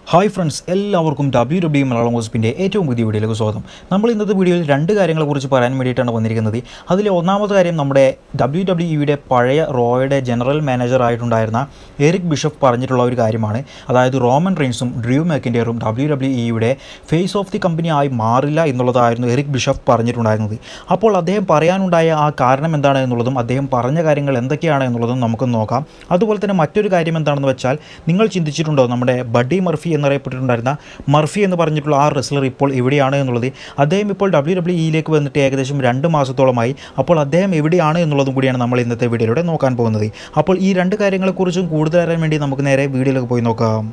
hi friends എല്ലാവർക്കും W W Malayalam ഹോസ്പിൻ്റെ ഏറ്റവും പുതിയ വീഡിയോയിലേക്ക് സ്വാഗതം നമ്മൾ ഇന്നത്തെ വീഡിയോയിൽ രണ്ട് കാര്യങ്ങളെക്കുറിച്ച് പറയാൻ വേണ്ടിയിട്ടാണ് വന്നിരിക്കുന്നത് അതിലെ ഒന്നാമത്തെ കാര്യം നമ്മുടെ ഡബ്ല്യു ഡബ്ല്യു ഇയുടെ പഴയ റോയുടെ ജനറൽ മാനേജർ ആയിട്ടുണ്ടായിരുന്ന എറിക് ബിഷപ്പ് പറഞ്ഞിട്ടുള്ള ഒരു കാര്യമാണ് അതായത് റോമൻ റെയിൻസും ഡ്രൂ മെക്കിൻ്റെയും ഡബ്ല്യു ഡബ്ല്യു ഇയുടെ ഫേസ് ഓഫ് ദി കമ്പനി ആയി മാറില്ല എന്നുള്ളതായിരുന്നു എറിക് ബിഷപ്പ് പറഞ്ഞിട്ടുണ്ടായിരുന്നത് അപ്പോൾ അദ്ദേഹം പറയാനുണ്ടായ ആ കാരണം എന്താണ് എന്നുള്ളതും അദ്ദേഹം പറഞ്ഞ കാര്യങ്ങൾ എന്തൊക്കെയാണ് എന്നുള്ളതും നമുക്ക് നോക്കാം അതുപോലെ തന്നെ മറ്റൊരു കാര്യം എന്താണെന്ന് വെച്ചാൽ നിങ്ങൾ ചിന്തിച്ചിട്ടുണ്ടോ നമ്മുടെ ബഡ്ഡി മർഫി എന്നറിയപ്പെട്ടിട്ടുണ്ടായിരുന്ന മർഫി എന്ന് പറഞ്ഞിട്ടുള്ള ആ റെസ്ലർ ഇപ്പോൾ എവിടെയാണ് എന്നുള്ളത് അദ്ദേഹം ഇപ്പോൾ ഡബ്ല്യു ഡബ്ല്യു ഇയിലേക്ക് വന്നിട്ട് ഏകദേശം രണ്ട് മാസത്തോളമായി അപ്പോൾ അദ്ദേഹം എവിടെയാണ് എന്നുള്ളതും കൂടിയാണ് നമ്മൾ ഇന്നത്തെ വീഡിയോയിലൂടെ നോക്കാൻ പോകുന്നത് അപ്പോൾ ഈ രണ്ട് കാര്യങ്ങളെക്കുറിച്ചും കൂടുതൽ അറിയാൻ വേണ്ടി നമുക്ക് നേരെ വീഡിയോയിലേക്ക് പോയി നോക്കാം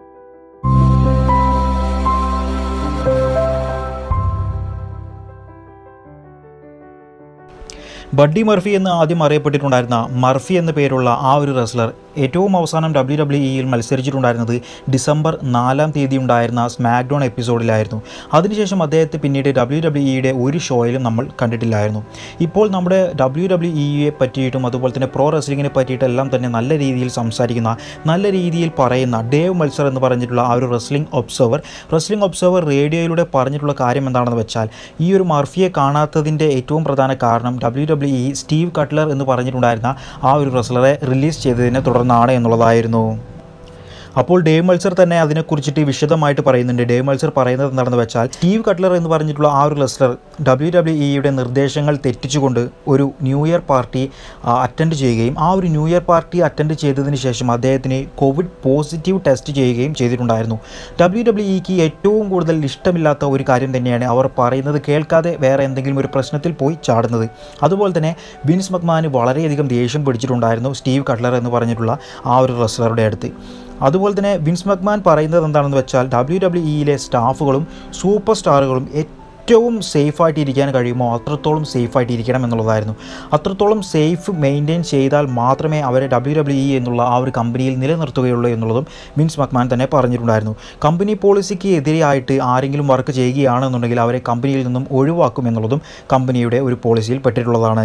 ബഡ്ഡി മർഫി എന്ന് ആദ്യം അറിയപ്പെട്ടിട്ടുണ്ടായിരുന്ന മർഫി എന്ന പേരുള്ള ആ ഒരു റെസ്ലർ ഏറ്റവും അവസാനം ഡബ്ല്യു ഡബ്ല്യു ഇയിൽ മത്സരിച്ചിട്ടുണ്ടായിരുന്നത് ഡിസംബർ നാലാം തീയതി ഉണ്ടായിരുന്ന സ്മാക്ഡൗൺ എപ്പിസോഡിലായിരുന്നു അതിനുശേഷം അദ്ദേഹത്തെ പിന്നീട് ഡബ്ല്യു ഡബ്ല്യു ഇയുടെ ഒരു ഷോയിലും നമ്മൾ കണ്ടിട്ടില്ലായിരുന്നു ഇപ്പോൾ നമ്മുടെ ഡബ്ല്യു ഡബ്ല്യു ഇയെ പറ്റിയിട്ടും അതുപോലെ തന്നെ പ്രോ റെസ്ലിങ്ങിനെ പറ്റിയിട്ടെല്ലാം തന്നെ നല്ല രീതിയിൽ സംസാരിക്കുന്ന നല്ല രീതിയിൽ പറയുന്ന ഡേവ് മത്സർ എന്ന് പറഞ്ഞിട്ടുള്ള ആ ഒരു റെസ്ലിംഗ് ഒബ്സർവർ റെസ്ലിംഗ് ഒബ്സർവർ റേഡിയോയിലൂടെ പറഞ്ഞിട്ടുള്ള കാര്യം എന്താണെന്ന് വെച്ചാൽ ഈ ഒരു മർഫിയെ കാണാത്തതിൻ്റെ ഏറ്റവും പ്രധാന കാരണം W W E Steve Cutler എന്ന് പറഞ്ഞിട്ടുണ്ടായിരുന്ന ആ ഒരു റെസ്ലറെ റിലീസ് ചെയ്തതിനെ തുടർന്നാണ് എന്നുള്ളതായിരുന്നു അപ്പോൾ ഡേവ് മത്സർ തന്നെ അതിനെക്കുറിച്ചിട്ട് വിശദമായിട്ട് പറയുന്നുണ്ട് ഡേവ് മത്സർ പറയുന്നത് എന്താണെന്ന് വെച്ചാൽ സ്റ്റീവ് കട്ട്ലർ എന്ന് പറഞ്ഞിട്ടുള്ള ആ ഒരു റെസ്ലർ ഡബ്ല്യു ഡബ്ല്യു ഇയുടെ നിർദ്ദേശങ്ങൾ തെറ്റിച്ചുകൊണ്ട് ഒരു ന്യൂ ഇയർ പാർട്ടി അറ്റൻഡ് ചെയ്യുകയും ആ ഒരു ന്യൂ ഇയർ പാർട്ടി അറ്റൻഡ് ചെയ്തതിന് ശേഷം അദ്ദേഹത്തിന് കോവിഡ് പോസിറ്റീവ് ടെസ്റ്റ് ചെയ്യുകയും ചെയ്തിട്ടുണ്ടായിരുന്നു ഡബ്ല്യു ഡബ്ല്യു ഇക്ക് ഏറ്റവും കൂടുതൽ ഇഷ്ടമില്ലാത്ത ഒരു കാര്യം തന്നെയാണ് അവർ പറയുന്നത് കേൾക്കാതെ വേറെ എന്തെങ്കിലും ഒരു പ്രശ്നത്തിൽ പോയി ചാടുന്നത് അതുപോലെ തന്നെ വിൻസ് മക്മാന് വളരെയധികം ദേഷ്യം പിടിച്ചിട്ടുണ്ടായിരുന്നു സ്റ്റീവ് കട്ട്ലർ എന്ന് പറഞ്ഞിട്ടുള്ള ആ ഒരു റെസ്ലറുടെ അടുത്ത് അതുപോലെ തന്നെ വിൻസ് മക്മാൻ പറയുന്നത് എന്താണെന്ന് വെച്ചാൽ ഡബ്ല്യു ഡബ്ല്യു ഇയിലെ സ്റ്റാഫുകളും സൂപ്പർ സ്റ്റാറുകളും ഏറ്റവും സേഫായിട്ട് ഇരിക്കാൻ കഴിയുമോ അത്രത്തോളം സേഫായിട്ട് ഇരിക്കണം എന്നുള്ളതായിരുന്നു അത്രത്തോളം സേഫ് മെയിൻറ്റെയിൻ ചെയ്താൽ മാത്രമേ അവരെ ഡബ്ല്യു ഡബ്ല്യു ഇ എന്നുള്ള ആ ഒരു കമ്പനിയിൽ നിലനിർത്തുകയുള്ളൂ എന്നുള്ളതും വിൻസ് മക്മാൻ തന്നെ പറഞ്ഞിട്ടുണ്ടായിരുന്നു കമ്പനി പോളിസിക്ക് എതിരെയായിട്ട് ആരെങ്കിലും വർക്ക് ചെയ്യുകയാണെന്നുണ്ടെങ്കിൽ അവരെ കമ്പനിയിൽ നിന്നും ഒഴിവാക്കും എന്നുള്ളതും കമ്പനിയുടെ ഒരു പോളിസിയിൽ പെട്ടിട്ടുള്ളതാണ്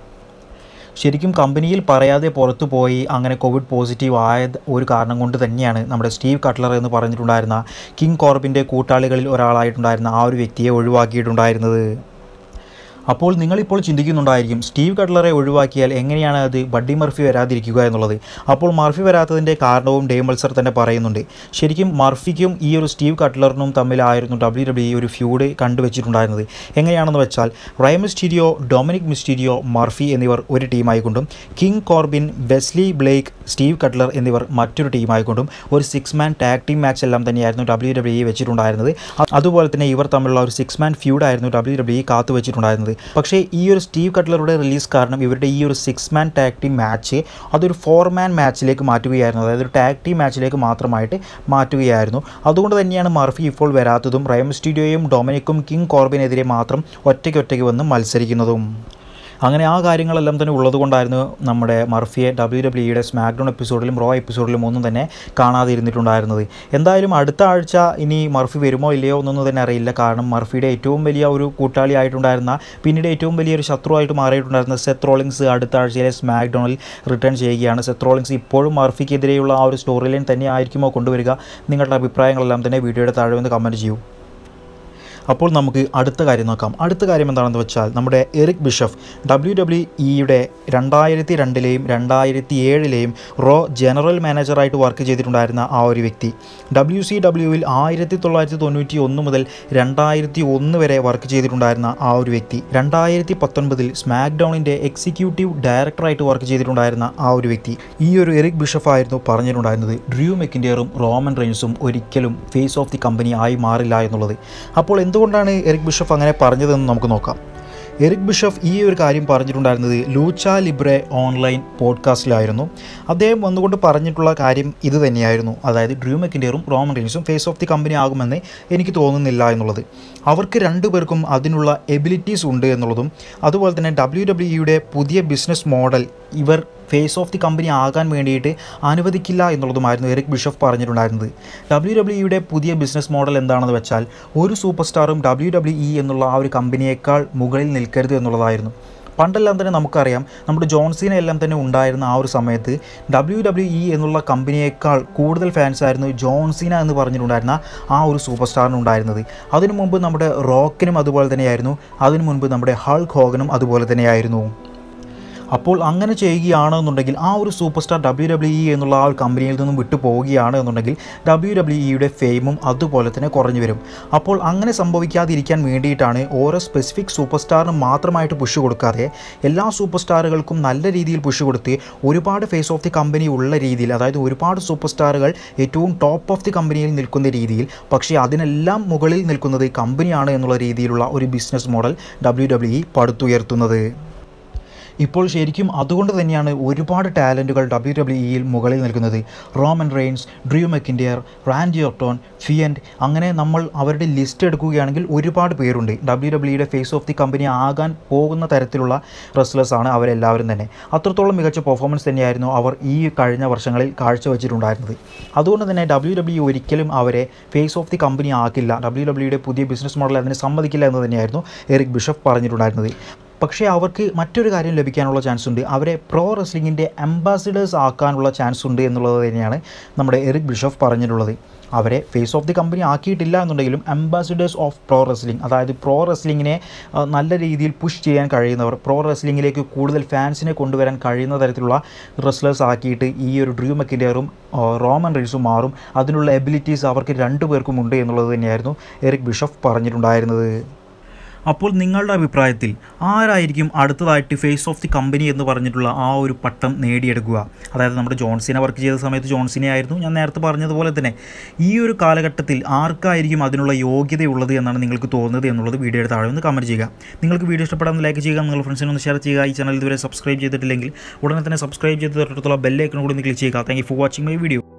ശരിക്കും കമ്പനിയിൽ പറയാതെ പുറത്തു പോയി അങ്ങനെ കോവിഡ് പോസിറ്റീവ് ആയ ഒരു കാരണം കൊണ്ട് തന്നെയാണ് നമ്മുടെ സ്റ്റീവ് കട്ട്ലർ എന്ന് പറഞ്ഞിട്ടുണ്ടായിരുന്ന കിങ് കോർബിൻ്റെ കൂട്ടാളികളിൽ ഒരാളായിട്ടുണ്ടായിരുന്ന ആ ഒരു വ്യക്തിയെ ഒഴിവാക്കിയിട്ടുണ്ടായിരുന്നത് അപ്പോൾ നിങ്ങളിപ്പോൾ ചിന്തിക്കുന്നുണ്ടായിരിക്കും സ്റ്റീവ് കട്ട്ലറെ ഒഴിവാക്കിയാൽ എങ്ങനെയാണ് അത് ബഡ്ഡി മർഫി വരാതിരിക്കുക എന്നുള്ളത് അപ്പോൾ മർഫി വരാത്തതിൻ്റെ കാരണവും ഡേ മത്സർ തന്നെ പറയുന്നുണ്ട് ശരിക്കും മർഫിക്കും ഈ ഒരു സ്റ്റീവ് കട്ട്ലറിനും തമ്മിലായിരുന്നു ഡബ്ല്യു ഡബ്ല്യു ഒരു ഫ്യൂഡ് കണ്ടുവച്ചിട്ടുണ്ടായിരുന്നത് എങ്ങനെയാണെന്ന് വെച്ചാൽ Rey Mysterio Dominik Mysterio Murphy എന്നിവർ ഒരു ടീമായിക്കൊണ്ടും King Corbin Wesley Blake Steve Cutler എന്നിവർ മറ്റൊരു ടീമായിക്കൊണ്ടും ഒരു six man tag team match എല്ലാം തന്നെയായിരുന്നു ഡബ്ല്യു ഡബ്ല്യു ഇ വെച്ചിട്ടുണ്ടായിരുന്നത് അതുപോലെ തന്നെ ഇവർ തമ്മിലുള്ള ഒരു സിക്സ് മാൻ ഫ്യൂഡായിരുന്നു ഡബ്ല്യു ഡബ്ല്യു ഇ കാത്തു വെച്ചിട്ടുണ്ടായിരുന്നത് പക്ഷേ ഈ ഒരു സ്റ്റീവ് കട്ട്ലറുടെ റിലീസ് കാരണം ഇവരുടെ ഈ ഒരു six man tag team match അതൊരു ഫോർ മാൻ മാച്ചിലേക്ക് മാറ്റുകയായിരുന്നു അതായത് ഒരു ടാഗ് ടീം മാച്ചിലേക്ക് മാത്രമായിട്ട് മാറ്റുകയായിരുന്നു അതുകൊണ്ട് തന്നെയാണ് മർഫി ഇപ്പോൾ വരാത്തതും റയം സ്റ്റുഡിയോയും ഡൊമിനിക്കും കിങ് കോർബിനെതിരെ മാത്രം ഒറ്റയ്ക്ക് ഒറ്റയ്ക്ക് വന്ന് മത്സരിക്കുന്നതും അങ്ങനെ ആ കാര്യങ്ങളെല്ലാം തന്നെ ഉള്ളതുകൊണ്ടായിരുന്നു നമ്മുടെ മർഫിയെ ഡബ്ല്യു ഡബ്ല്യു ഇയുടെ സ്മാക്ഡൗൺ എപ്പിസോഡിലും റോ എപ്പിസോഡിലും ഒന്നും തന്നെ കാണാതെ ഇരുന്നിട്ടുണ്ടായിരുന്നത് എന്തായാലും അടുത്ത ആഴ്ച ഇനി മർഫി വരുമോ ഇല്ലയോ എന്നൊന്നും തന്നെ അറിയില്ല കാരണം മർഫിയുടെ ഏറ്റവും വലിയ ഒരു കൂട്ടാളി ആയിട്ടുണ്ടായിരുന്ന പിന്നീട് ഏറ്റവും വലിയൊരു ശത്രുവായിട്ട് മാറിയിട്ടുണ്ടായിരുന്ന സെത്ത് റോളിങ്സ് അടുത്ത ആഴ്ചയിലെ സ്മാക്ഡൗണിൽ റിട്ടേൺ ചെയ്യുകയാണ് സെത്ത് റോളിങ്സ് ഇപ്പോഴും മർഫിക്കെതിരെയുള്ള ആ ഒരു സ്റ്റോറി ലൈൻ തന്നെ ആയിരിക്കുമോ കൊണ്ടുവരിക നിങ്ങളുടെ അഭിപ്രായങ്ങളെല്ലാം തന്നെ വീഡിയോയുടെ താഴെ വന്ന് കമൻറ്റ് ചെയ്യൂ അപ്പോൾ നമുക്ക് അടുത്ത കാര്യം നോക്കാം അടുത്ത കാര്യം എന്താണെന്ന് വെച്ചാൽ നമ്മുടെ എറിക് ബിഷഫ് ഡബ്ല്യു ഡബ്ല്യു ഇയുടെ രണ്ടായിരത്തി രണ്ടിലെയും രണ്ടായിരത്തി ഏഴിലെയും റോ ജനറൽ മാനേജറായിട്ട് വർക്ക് ചെയ്തിട്ടുണ്ടായിരുന്ന ആ ഒരു വ്യക്തി ഡബ്ല്യു സി ഡബ്ല്യുവിൽ ആയിരത്തി തൊള്ളായിരത്തി തൊണ്ണൂറ്റി ഒന്ന് മുതൽ രണ്ടായിരത്തി ഒന്ന് വരെ വർക്ക് ചെയ്തിട്ടുണ്ടായിരുന്ന ആ ഒരു വ്യക്തി രണ്ടായിരത്തി പത്തൊൻപതിൽ സ്മാക്ക് ഡൗണിൻ്റെ എക്സിക്യൂട്ടീവ് ഡയറക്ടറായിട്ട് വർക്ക് ചെയ്തിട്ടുണ്ടായിരുന്ന ആ ഒരു വ്യക്തി ഈ ഒരു എറിക് ബിഷഫ് ആയിരുന്നു പറഞ്ഞിട്ടുണ്ടായിരുന്നത് ഡ്രൂ മെക്കിൻ്റെയറും റോമൻ റെയിൻസും ഒരിക്കലും ഫേസ് ഓഫ് ദി കമ്പനി ആയി മാറില്ല എന്നുള്ളത് അപ്പോൾ എന്തുകൊണ്ടാണ് എറിക് ബിഷഫ് അങ്ങനെ പറഞ്ഞതെന്ന് നമുക്ക് നോക്കാം എറിക് ബിഷഫ് ഈ ഒരു കാര്യം പറഞ്ഞിട്ടുണ്ടായിരുന്നത് ലൂച്ച ലിബ്രെ ഓൺലൈൻ പോഡ്കാസ്റ്റിലായിരുന്നു അദ്ദേഹം വന്നുകൊണ്ട് പറഞ്ഞിട്ടുള്ള കാര്യം ഇത് തന്നെയായിരുന്നു അതായത് ഡ്രൂ മെക്കിൻ്റെയും റോമൻ റീൻസും ഫേസ് ഓഫ് ദി കമ്പനി ആകുമെന്ന് എനിക്ക് തോന്നുന്നില്ല എന്നുള്ളത് അവർക്ക് രണ്ടുപേർക്കും അതിനുള്ള എബിലിറ്റീസ് ഉണ്ട് എന്നുള്ളതും അതുപോലെ തന്നെ ഡബ്ല്യു ഡബ്ല്യു ഇയുടെ പുതിയ ബിസിനസ് മോഡൽ ഇവർ ഫേസ് ഓഫ് ദി കമ്പനി ആകാൻ വേണ്ടിയിട്ട് അനുവദിക്കില്ല എന്നുള്ളതുമായിരുന്നു എറിക് ബിഷഫ് പറഞ്ഞിട്ടുണ്ടായിരുന്നത് ഡബ്ല്യു ഡബ്ല്യു ഇയുടെ പുതിയ ബിസിനസ് മോഡൽ എന്താണെന്ന് വെച്ചാൽ ഒരു സൂപ്പർ സ്റ്റാറും ഡബ്ല്യു ഡബ്ല്യു ഇ എന്നുള്ള ആ ഒരു കമ്പനിയേക്കാൾ മുകളിൽ നിൽക്കരുത് എന്നുള്ളതായിരുന്നു പണ്ടെല്ലാം തന്നെ നമുക്കറിയാം നമ്മുടെ ജോൺസീന എല്ലാം തന്നെ ഉണ്ടായിരുന്ന ആ ഒരു സമയത്ത് ഡബ്ല്യു ഡബ്ല്യു ഇ എന്നുള്ള കമ്പനിയേക്കാൾ കൂടുതൽ ഫാൻസ് ആയിരുന്നു ജോൺസീന എന്ന് പറഞ്ഞിട്ടുണ്ടായിരുന്ന ആ ഒരു സൂപ്പർ സ്റ്റാറിന് ഉണ്ടായിരുന്നത് അതിനു മുമ്പ് നമ്മുടെ റോക്കിനും അതുപോലെ തന്നെയായിരുന്നു അതിനു മുൻപ് നമ്മുടെ ഹൾക്ക് ഹോഗനും അതുപോലെ തന്നെയായിരുന്നു അപ്പോൾ അങ്ങനെ ചെയ്യുകയാണെന്നുണ്ടെങ്കിൽ ആ ഒരു superstar W W E എന്നുള്ള ആ ഒരു കമ്പനിയിൽ നിന്നും വിട്ടു പോവുകയാണ് എന്നുണ്ടെങ്കിൽ ഡബ്ല്യു ഡബ്ല്യു ഇയുടെ ഫെയിമും അതുപോലെ തന്നെ കുറഞ്ഞു വരും അപ്പോൾ അങ്ങനെ സംഭവിക്കാതിരിക്കാൻ വേണ്ടിയിട്ടാണ് ഓരോ സ്പെസിഫിക് സൂപ്പർ സ്റ്റാറിന് മാത്രമായിട്ട് പുഷ് കൊടുക്കാതെ എല്ലാ സൂപ്പർ സ്റ്റാറുകൾക്കും നല്ല രീതിയിൽ പുഷ് കൊടുത്ത് ഒരുപാട് ഫേസ് ഓഫ് ദി കമ്പനി ഉള്ള രീതിയിൽ അതായത് ഒരുപാട് സൂപ്പർ സ്റ്റാറുകൾ ഏറ്റവും ടോപ്പ് ഓഫ് ദി കമ്പനിയിൽ നിൽക്കുന്ന രീതിയിൽ പക്ഷേ അതിനെല്ലാം മുകളിൽ നിൽക്കുന്നത് കമ്പനിയാണ് എന്നുള്ള രീതിയിലുള്ള ഒരു business model W W E പടുത്തുയർത്തുന്നത് ഇപ്പോൾ ശരിക്കും അതുകൊണ്ട് തന്നെയാണ് ഒരുപാട് ടാലൻറ്റുകൾ ഡബ്ല്യു ഡബ്ല്യു ഇയിൽ മുകളിൽ നിൽക്കുന്നത് Roman Reigns Drew McIntyre Randy Orton Fiend അങ്ങനെ നമ്മൾ അവരുടെ ലിസ്റ്റ് എടുക്കുകയാണെങ്കിൽ ഒരുപാട് പേരുണ്ട് ഡബ്ല്യു ഡബ്ല്യുയുടെ ഫേസ് ഓഫ് ദി കമ്പനി ആകാൻ പോകുന്ന തരത്തിലുള്ള റെസ്ലേഴ്സാണ് അവരെല്ലാവരും തന്നെ അത്രത്തോളം മികച്ച പെർഫോമൻസ് തന്നെയായിരുന്നു അവർ ഈ കഴിഞ്ഞ വർഷങ്ങളിൽ കാഴ്ചവെച്ചിട്ടുണ്ടായിരുന്നത് അതുകൊണ്ട് തന്നെ ഡബ്ല്യു ഡബ്ല്യു ഒരിക്കലും അവരെ ഫേസ് ഓഫ് ദി കമ്പനി ആക്കില്ല ഡബ്ല്യു ഡബ്ല്യുയുടെ പുതിയ ബിസിനസ് മോഡൽ അതിന് സമ്മതിക്കില്ല എന്ന് തന്നെയായിരുന്നു എറിക് ബിഷപ്പ് പറഞ്ഞിട്ടുണ്ടായിരുന്നത് പക്ഷേ അവർക്ക് മറ്റൊരു കാര്യം ലഭിക്കാനുള്ള ചാൻസ് ഉണ്ട് അവരെ പ്രോ റെസ്ലിങ്ങിൻ്റെ അംബാസിഡേഴ്സ് ആക്കാനുള്ള ചാൻസ് ഉണ്ട് എന്നുള്ളത് തന്നെയാണ് നമ്മുടെ എറിക് ബിഷഫ് പറഞ്ഞിട്ടുള്ളത് അവരെ ഫേസ് ഓഫ് ദി കമ്പനി ആക്കിയിട്ടില്ല എന്നുണ്ടെങ്കിലും അംബാസിഡേഴ്സ് ഓഫ് പ്രോ റെസ്ലിംഗ് അതായത് പ്രോ റെസ്ലിങ്ങിനെ ആ, നല്ല രീതിയിൽ പുഷ് ചെയ്യാൻ കഴിയുന്നവർ പ്രോ റെസ്ലിങ്ങിലേക്ക് കൂടുതൽ ഫാൻസിനെ കൊണ്ടുവരാൻ കഴിയുന്ന തരത്തിലുള്ള റെസ്ലേഴ്സ് ആക്കിയിട്ട് ഈ ഒരു ഡ്രൂ മെക്കിൻ്റെയറും റോമൻ റീസും മാറും അതിനുള്ള എബിലിറ്റീസ് അവർക്ക് രണ്ടു പേർക്കും ഉണ്ട് എന്നുള്ളത് തന്നെയായിരുന്നു എറിക് ബിഷഫ് പറഞ്ഞിട്ടുണ്ടായിരുന്നത് അപ്പോൾ നിങ്ങളുടെ അഭിപ്രായത്തിൽ ആരായിരിക്കും അടുത്തതായിട്ട് ഫേസ് ഓഫ് ദി കമ്പനി എന്ന് പറഞ്ഞിട്ടുള്ള ആ ഒരു പട്ടം നേടിയെടുക്കുക അതായത് നമ്മുടെ ജോൺസിനെ വർക്ക് ചെയ്ത സമയത്ത് ജോൺസിനെ ആയിരുന്നു ഞാൻ നേരത്തെ പറഞ്ഞതുപോലെ തന്നെ ഈ ഒരു കാലഘട്ടത്തിൽ ആർക്കായിരിക്കും അതിനുള്ള യോഗ്യതയുള്ളത് എന്നാണ് നിങ്ങൾക്ക് തോന്നുന്നത് എന്നുള്ളത് വീഡിയോയുടെ താഴെ ഒന്ന് കമൻറ്റ് ചെയ്യുക നിങ്ങൾക്ക് വീഡിയോ ഇഷ്ടപ്പെടാൻ ലൈക്ക് ചെയ്യുക നിങ്ങൾ ഫ്രണ്ട്സിനെ ഒന്ന് ഷെയർ ചെയ്യുക ഈ ചാനൽ ഇതുവരെ സബ്സ്ക്രൈബ് ചെയ്തിട്ടില്ലെങ്കിൽ ഉടനെ തന്നെ സബ്സ്ക്രൈബ് ചെയ്ത് തൊട്ടടുത്തുള്ള ബെല്ലൈക്കൺ കൂടി ഒന്ന് ക്ലിക്ക് ചെയ്യുക thank you for watching my video